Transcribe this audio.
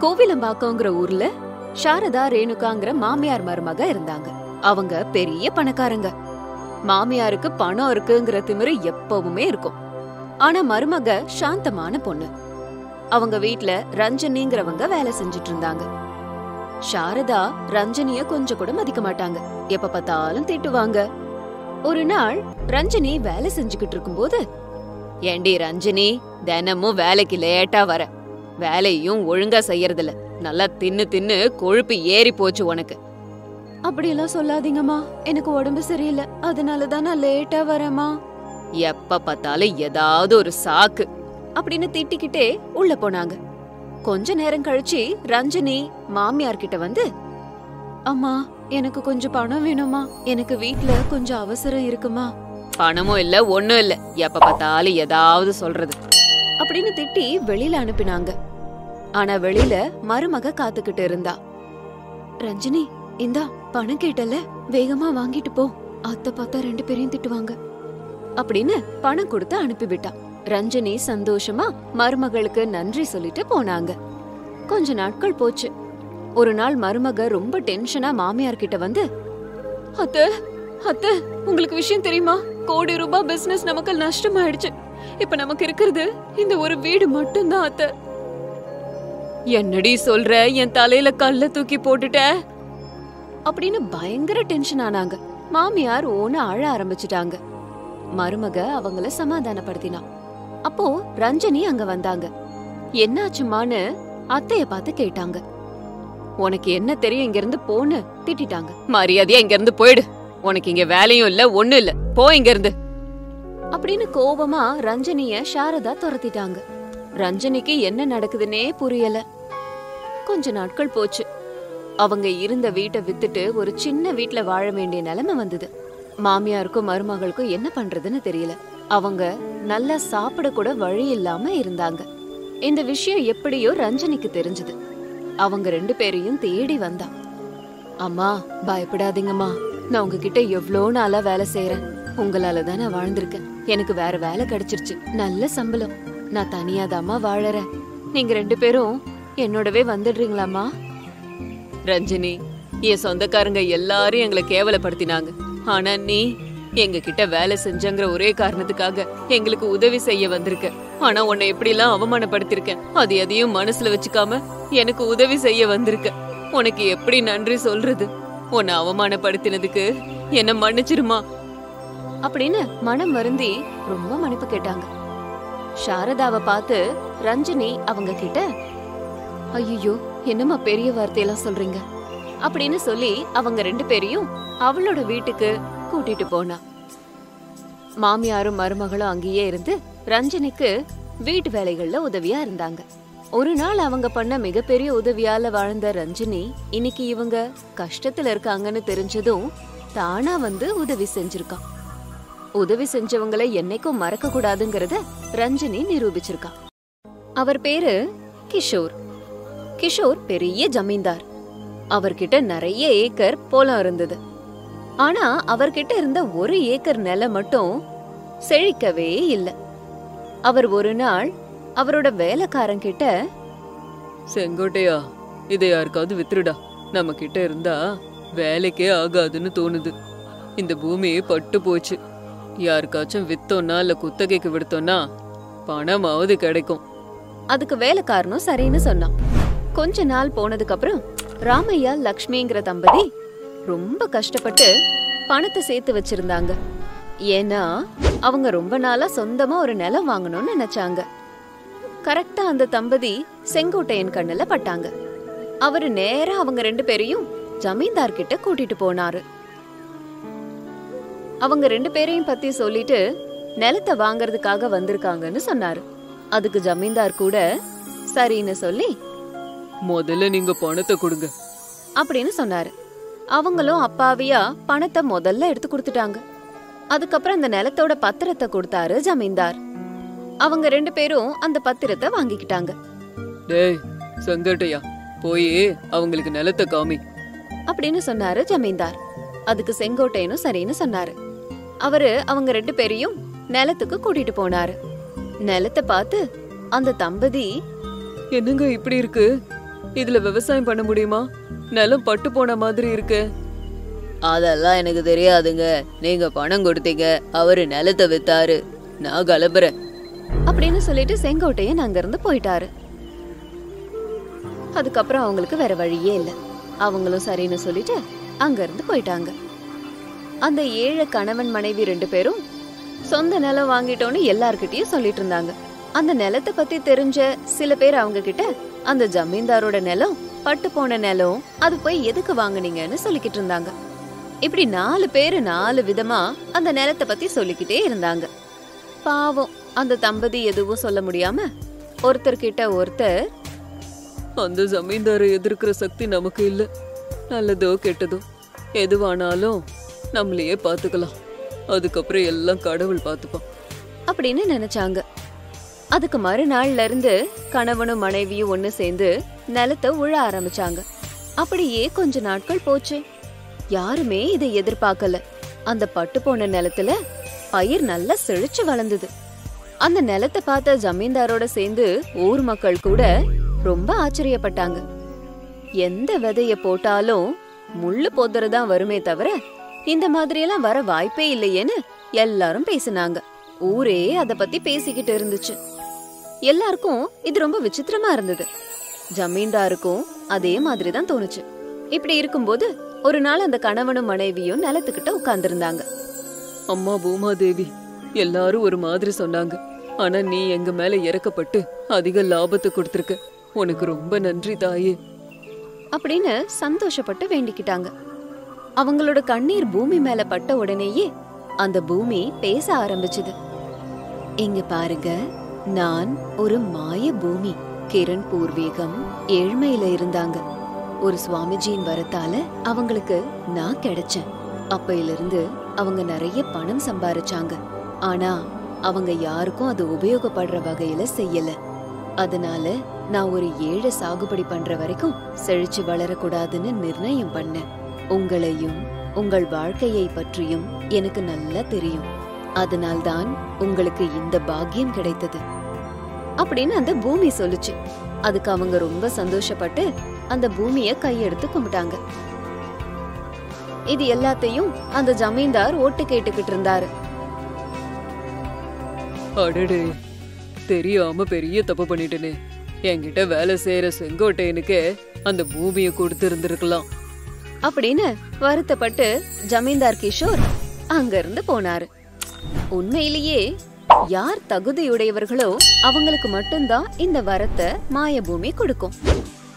கோவிலம்பாக்கங்கிற ஊர்ல சாரதா ரேணுகாங்கிற மாமியார் மருமக இருந்தாங்க அவங்க பெரிய பணக்காரங்க மாமியாருக்கு பணம் இருக்குங்கிற திமிரு எப்பவுமே இருக்கும் ஆனா மருமக சாந்தமான பொண்ணு அவங்க வீட்ல ரஞ்சனிங்கிறவங்க வேலை செஞ்சுட்டு இருந்தாங்க சாரதா ரஞ்சனிய கொஞ்சம் கூட மதிக்க மாட்டாங்க எப்ப பார்த்தாலும் திட்டுவாங்க ஒரு நாள் ரஞ்சனி வேலை செஞ்சுக்கிட்டு இருக்கும்போது ஏண்டி ரஞ்சனி தினமும் வேலைக்கு லேட்டா வர வேலையும் ஒழுங்கா செய்யறதில்ல நல்லா தின்னு தின்னு கொழுப்பு ஏறி போச்சு உனக்கு அப்படியெல்லாம் சொல்லாதீங்கம்மா எனக்கு உடம்பு சரியில்லை அதனால தான் நான் லேட்டா வரேம்மா எப்ப பார்த்தாலும் ஏதாவது ஒரு சாக்கு அப்படின்னு திட்டிக்கிட்டே உள்ள போனாங்க கொஞ்ச நேரம் கழிச்சு ரஞ்சனி மாமியார் கிட்ட வந்து அம்மா எனக்கு கொஞ்சம் பணம் வேணுமா எனக்கு வீட்ல கொஞ்சம் அவசரம் இருக்குமா பணமும் இல்ல ஒண்ணும் இல்ல எப்ப பார்த்தாலும் ஏதாவது சொல்றது அப்படின்னு திட்டி வெளியில அனுப்பினாங்க ஆனா வெளியில மருமக காத்துக்கிட்டு இருந்தா ரஞ்சினி இந்தா பணம் கேட்டல வேகமா வாங்கிட்டு போ அத்தை பார்த்தா ரெண்டு பேரையும் திட்டுவாங்க அப்படின்னு பணம் கொடுத்து அனுப்பிவிட்டா ரஞ்சனி சந்தோஷமா மருமகளுக்கு நன்றி சொல்லிட்டு போனாங்க கொஞ்ச நாட்கள் போச்சு ஒரு நாள் மருமக ரொம்ப டென்ஷனா மாமியார் கிட்ட வந்து அத்தை அத்தை உங்களுக்கு விஷயம் தெரியுமா கோடி ரூபாய் பிசினஸ் நமக்கு நஷ்டமாயிடுச்சு இப்ப நமக்கு இருக்கிறது இந்த ஒரு வீடு மட்டும்தான் அத்தை என்னடி சொல்ற என் தலையில கல்ல தூக்கி போட்டுட்ட அப்படின்னு பயங்கர டென்ஷன் ஆனாங்க மாமியார் ஓன அழ ஆரம்பிச்சிட்டாங்க மருமக அவங்கள சமாதானப்படுத்தினா அப்போ ரஞ்சனி அங்க வந்தாங்க என்னாச்சுமான்னு அத்தைய பார்த்து கேட்டாங்க உனக்கு என்ன தெரியும் இங்க இருந்து போன்னு திட்டிட்டாங்க மரியாதையா இங்க இருந்து போயிடு உனக்கு இங்க வேலையும் இல்ல ஒண்ணும் இல்ல போ இங்க இருந்து அப்படின்னு கோபமா ரஞ்சனிய சாரதா துரத்திட்டாங்க ரஞ்சனிக்கு என்ன நடக்குதுன்னே புரியல கொஞ்ச நாட்கள் போச்சு அவங்க இருந்த வீட்டை வித்துட்டு ஒரு சின்ன வீட்ல வாழ வேண்டிய நிலைமை வந்தது மாமியாருக்கும் மருமகளுக்கும் என்ன பண்றதுன்னு தெரியல அவங்க நல்லா சாப்பிட கூட வழி இல்லாம இருந்தாங்க இந்த விஷயம் எப்படியோ ரஞ்சனிக்கு தெரிஞ்சது அவங்க ரெண்டு பேரையும் தேடி வந்தா அம்மா பயப்படாதீங்கம்மா நான் உங்ககிட்ட எவ்ளோ நாளா வேலை செய்யறேன் உங்களால தான் நான் வாழ்ந்திருக்கேன் எனக்கு வேற வேலை கிடைச்சிருச்சு நல்ல சம்பளம் நான் தனியாதாம்மா வாழறேன் நீங்க ரெண்டு பேரும் என்னோடவே வந்துடுறீங்களாம்மா ரஞ்சினி என் சொந்தக்காரங்க எல்லாரும் எங்களை கேவலப்படுத்தினாங்க ஆனா நீ எங்க கிட்ட வேலை செஞ்சங்கிற ஒரே காரணத்துக்காக எங்களுக்கு உதவி செய்ய வந்திருக்க ஆனா உன்னை எப்படிலாம் அவமானப்படுத்திருக்கேன் அது எதையும் மனசுல வச்சுக்காம எனக்கு உதவி செய்ய வந்திருக்க உனக்கு எப்படி நன்றி சொல்றது உன்னை அவமானப்படுத்தினதுக்கு என்ன மன்னிச்சிருமா அப்படின்னு மனம் வருந்தி ரொம்ப மன்னிப்பு கேட்டாங்க சாரதாவை பார்த்து ரஞ்சினி அவங்க கிட்ட ஐயோ என்னம்மா பெரிய வார்த்தையெல்லாம் சொல்றீங்க அப்படின்னு சொல்லி அவங்க ரெண்டு பேரையும் அவளோட வீட்டுக்கு கூட்டிட்டு போனா மாமியாரும் மருமகளும் அங்கேயே இருந்து ரஞ்சனிக்கு வீட்டு வேலைகள்ல உதவியா இருந்தாங்க ஒரு நாள் அவங்க பண்ண மிகப்பெரிய உதவியால வாழ்ந்த ரஞ்சினி இன்னைக்கு இவங்க கஷ்டத்துல இருக்காங்கன்னு தெரிஞ்சதும் தானா வந்து உதவி செஞ்சிருக்கான் உதவி செஞ்சவங்களை என்னைக்கும் மறக்க கூடாதுங்கறத ரஞ்சினி நிரூபிச்சிருக்கா அவர் பேரு கிஷோர் கிஷோர் பெரிய ஜமீன்தார் அவர்கிட்ட நிறைய ஏக்கர் போலம் இருந்தது ஆனா அவர்கிட்ட இருந்த ஒரு ஏக்கர் நிலம் மட்டும் செழிக்கவே இல்ல அவர் ஒரு நாள் அவரோட வேலைக்காரன் கிட்ட செங்கோட்டையா இதை யாருக்காவது வித்துருடா நம்ம கிட்ட இருந்தா வேலைக்கே ஆகாதுன்னு தோணுது இந்த பூமி பட்டு போச்சு யாருக்காச்சும் வித்தோன்னா இல்ல குத்தகைக்கு விடுத்தோன்னா பணமாவது கிடைக்கும் அதுக்கு வேலைக்காரனும் சரின்னு சொன்னான் கொஞ்ச நாள் போனதுக்கு அப்புறம் ராமையா லக்ஷ்மிங்கிற தம்பதி ரொம்ப கஷ்டப்பட்டு பணத்தை சேர்த்து வச்சிருந்தாங்க ஏன்னா அவங்க ரொம்ப நாளா சொந்தமா ஒரு நிலம் வாங்கணும்னு நினைச்சாங்க கரெக்டா அந்த தம்பதி செங்கோட்டையன் கண்ணுல பட்டாங்க அவரு நேரா அவங்க ரெண்டு பேரையும் ஜமீன்தார் கிட்ட கூட்டிட்டு போனாரு அவங்க ரெண்டு பேரையும் பத்தி சொல்லிட்டு நிலத்தை வாங்குறதுக்காக வந்திருக்காங்கன்னு சொன்னாரு அதுக்கு ஜமீன்தார் கூட சரின்னு சொல்லி முதல்ல நீங்க பணத்தை கொடுங்க அப்படின்னு சொன்னாரு அவங்களும் அப்பாவியா பணத்தை முதல்ல எடுத்து கொடுத்துட்டாங்க அதுக்கப்புறம் அந்த நிலத்தோட பத்திரத்தை கொடுத்தாரு ஜமீன்தார் அவங்க ரெண்டு பேரும் அந்த பத்திரத்தை வாங்கிக்கிட்டாங்க டேய் செங்கோட்டையா போய் அவங்களுக்கு நிலத்தை காமி அப்படின்னு சொன்னாரு ஜமீன்தார் அதுக்கு செங்கோட்டையனும் சரின்னு சொன்னாரு அவரு அவங்க ரெண்டு பேரையும் நிலத்துக்கு கூட்டிட்டு போனாரு நிலத்தை பார்த்து அந்த தம்பதி என்னங்க இப்படி இருக்கு இதுல விவசாயம் பண்ண முடியுமா நிலம் பட்டு போன மாதிரி இருக்கு அதெல்லாம் எனக்கு தெரியாதுங்க நீங்க பணம் கொடுத்தீங்க அவரு நிலத்தை வித்தாரு நான் கிளம்புறேன் அப்படின்னு சொல்லிட்டு செங்கோட்டையன் அங்கிருந்து போயிட்டாரு அதுக்கப்புறம் அவங்களுக்கு வேற வழியே இல்ல அவங்களும் சரின்னு சொல்லிட்டு அங்கிருந்து போயிட்டாங்க அந்த ஏழை கணவன் மனைவி ரெண்டு பேரும் சொந்த நிலம் வாங்கிட்டோன்னு எல்லார்கிட்டயும் சொல்லிட்டு இருந்தாங்க அந்த நிலத்தை பத்தி தெரிஞ்ச சில பேர் அவங்க கிட்ட அந்த ஜமீன்தாரோட நிலம் பட்டு போன நிலம் அது போய் எதுக்கு வாங்குனீங்கன்னு சொல்லிக்கிட்டு இருந்தாங்க இப்படி நாலு பேரு நாலு விதமா அந்த நிலத்தை பத்தி சொல்லிக்கிட்டே இருந்தாங்க பாவம் அந்த தம்பதி எதுவும் சொல்ல முடியாம ஒருத்தர் கிட்ட ஒருத்தர் அந்த ஜமீன்தாரை எதிர்க்கிற சக்தி நமக்கு இல்ல நல்லதோ கெட்டதோ எதுவானாலும் நம்மளையே பார்த்துக்கலாம் அதுக்கப்புறம் எல்லாம் கடவுள் பார்த்துப்பான் அப்படின்னு நினைச்சாங்க அதுக்கு மறுநாள்ல இருந்து கணவனும் மனைவியும் ஒண்ணு சேர்ந்து நிலத்தை உழ ஆரம்பிச்சாங்க அப்படியே கொஞ்ச நாட்கள் போச்சு யாருமே இதை எதிர்பார்க்கல அந்த பட்டு போன நிலத்துல பயிர் நல்லா செழிச்சு வளர்ந்தது அந்த நிலத்தை பார்த்த ஜமீன்தாரோட சேர்ந்து ஊர் மக்கள் கூட ரொம்ப ஆச்சரியப்பட்டாங்க எந்த விதைய போட்டாலும் முள்ளு போதுறதான் வருமே தவிர இந்த மாதிரியெல்லாம் வர வாய்ப்பே இல்லையேன்னு எல்லாரும் பேசினாங்க ஊரே அத பத்தி பேசிக்கிட்டு இருந்துச்சு எல்லாருக்கும் இது ரொம்ப விசித்திரமா இருந்தது ஜமீன்தாருக்கும் அதே மாதிரி தான் தோணுச்சு இப்படி இருக்கும்போது ஒரு நாள் அந்த கணவனும் மனைவியும் நிலத்துக்கிட்ட உட்கார்ந்திருந்தாங்க அம்மா பூமாதேவி எல்லாரும் ஒரு மாதிரி சொன்னாங்க ஆனா நீ எங்க மேல இறக்கப்பட்டு அதிக லாபத்தை கொடுத்திருக்க உனக்கு ரொம்ப நன்றி தாயே அப்படின்னு சந்தோஷப்பட்டு வேண்டிக்கிட்டாங்க அவங்களோட கண்ணீர் பூமி மேல பட்ட உடனேயே அந்த பூமி பேச ஆரம்பிச்சது இங்க பாருங்க நான் ஒரு மாய பூமி கிரண் பூர்வீகம் ஏழ்மையில இருந்தாங்க ஒரு சுவாமிஜியின் வரத்தால அவங்களுக்கு நான் கிடைச்சேன் அப்பையிலிருந்து அவங்க நிறைய பணம் சம்பாரிச்சாங்க ஆனா அவங்க யாருக்கும் அது உபயோகப்படுற வகையில செய்யல அதனால நான் ஒரு ஏழை சாகுபடி பண்ற வரைக்கும் செழிச்சு வளரக்கூடாதுன்னு நிர்ணயம் பண்ணேன் உங்களையும் உங்கள் வாழ்க்கையை பற்றியும் எனக்கு நல்லா தெரியும் அதனால்தான் உங்களுக்கு இந்த பாக்கியம் கிடைத்தது அப்படின்னு அந்த பூமி சொல்லுச்சு அதுக்கு அவங்க ரொம்ப சந்தோஷப்பட்டு அந்த பூமிய கையெடுத்து கும்பிட்டாங்க இது எல்லாத்தையும் அந்த ஜமீன்தார் ஓட்டு கேட்டுக்கிட்டு இருந்தாரு அடடே தெரியாம பெரிய தப்பு பண்ணிட்டேனே என்கிட்ட வேலை செய்யற செங்கோட்டையனுக்கே அந்த பூமியை கொடுத்து இருந்திருக்கலாம் அப்படின்னு வருத்தப்பட்டு ஜமீன்தார் கிஷோர் அங்க இருந்து போனாரு உண்மையிலேயே யார் தகுதியுடையவர்களோ அவங்களுக்கு மட்டும்தான் இந்த வரத்தை மாயபூமி கொடுக்கும்